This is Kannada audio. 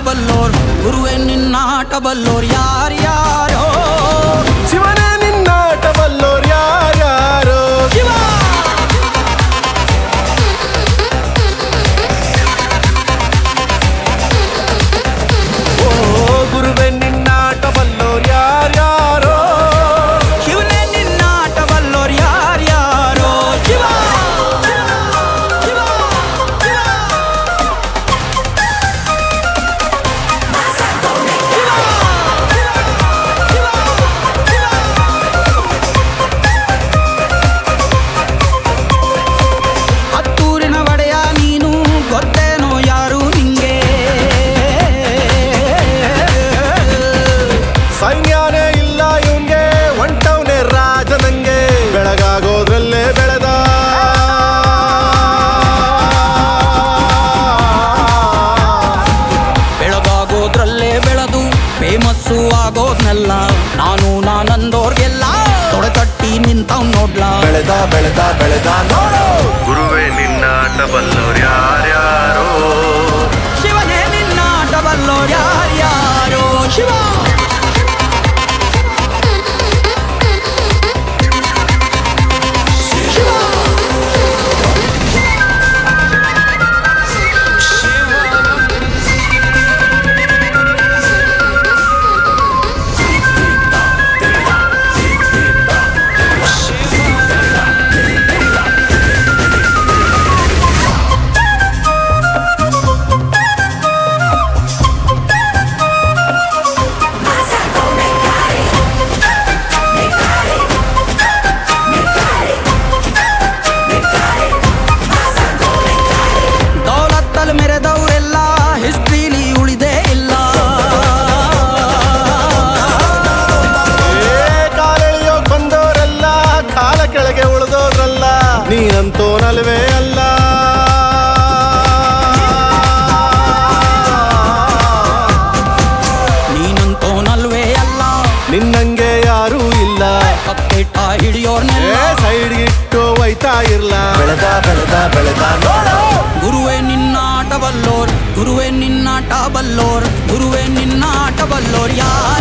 ಬಲ್ಲೋರ್ ಗುರುವೆ ನಿನ್ನಾಟ ಬಲ್ಲೋರ್ ಯಾರ್ಯಾರೋ ಶಿವನೇ ನಿನ್ನಾಟ ಬಲ್ಲೋರ್ ಯಾರ್ಯಾರೋ ಶಿವ ಓ ಗುರುವೆ ನಿನ್ನಾಟ ಬಲ್ಲೋರ್ ಯಾರ್ಯಾರೋ ಶಿವನೇ ನಿನ್ನಾಟ ಬಲ್ಲೋರ್ ಯಾರ್ಯಾರೋ ಶಿವ ಹತ್ತೂರಿನ ಒಡೆಯ ನೀನು ಗೊತ್ತೇನೋ ಯಾರು ನಿಂಗೆ ಸೈನ್ಯನೇ ಇಲ್ಲ ಇವ್ನ್ಗೆ ಒಂಟವ್ನೆ ರಾಜ ನಂಗೆ ಬೆಳಗಾಗೋದ್ರಲ್ಲೇ ಬೆಳೆದ ಬೆಳಗಾಗೋದ್ರಲ್ಲೇ ಬೆಳೆದು ಫೇಮಸ್ಸು ಆಗೋದ್ನೆಲ್ಲ ನಾನು ನಾನಂದೋರ್ಗೆಲ್ಲ ತೊಡೆ ತಟ್ಟಿ ನಿಂತವ್ ನೋಡ್ಲಾ ಬೆಳೆದ ಬೆಳೆದ ಬೆಳೆದ ನೋಡು ಗುರುವೇ ನಿನ್ನಾಟ ಬಲ್ಲೋರ್ ಯಾರ್ಯಾರೋ ಶಿವನೇ ನಿನ್ನಾಟ ಬಲ್ಲೋರ್ ಯಾರ್ಯಾರೋ ಶಿವ ದೌಲತ್ತಲ್ ಮೆರೆದವರೆಲ್ಲ ಹಿಸ್ಟ್ರಿಲಿ ಉಳಿದೇ ಇಲ್ಲ ಏ ಕಾಲೆಳೆಯೋಕ್ ಬಂದವರೆಲ್ಲ ಕಾಲ ಕೆಳಗೆ ಉಳಿದೋದ್ರಲ್ಲ ನೀನಂತೂ ನಲ್ವೇ ಅಲ್ಲ ನೀನಂತೋ ನಲ್ವೇ ಅಲ್ಲ ನಿನ್ನಂಗೆ ಯಾರೂ ಇಲ್ಲ ಕಪ್ಪೆಟ್ಟ ಏ ಹಿಡಿಯೋರ್ನೆಲ್ಲ ಸೈಡ್ ಇಟ್ಟು ಒಯ್ತಾ ಇರ್ಲ ಬೆಳೆದ ಬೆಳೆದ ಬೆಳೆದ ನೋಡು ಗುರುವೆ ನಿನ್ನಾಟ ಬಲ್ಲೋರ್ ಗುರುವೆ ನಿನ್ನಾಟ ಬಲ್ಲೋರ್ ಗುರುವೆ ನಿನ್ನಾಟ ಬಲ್ಲೋರ್ ಯಾರ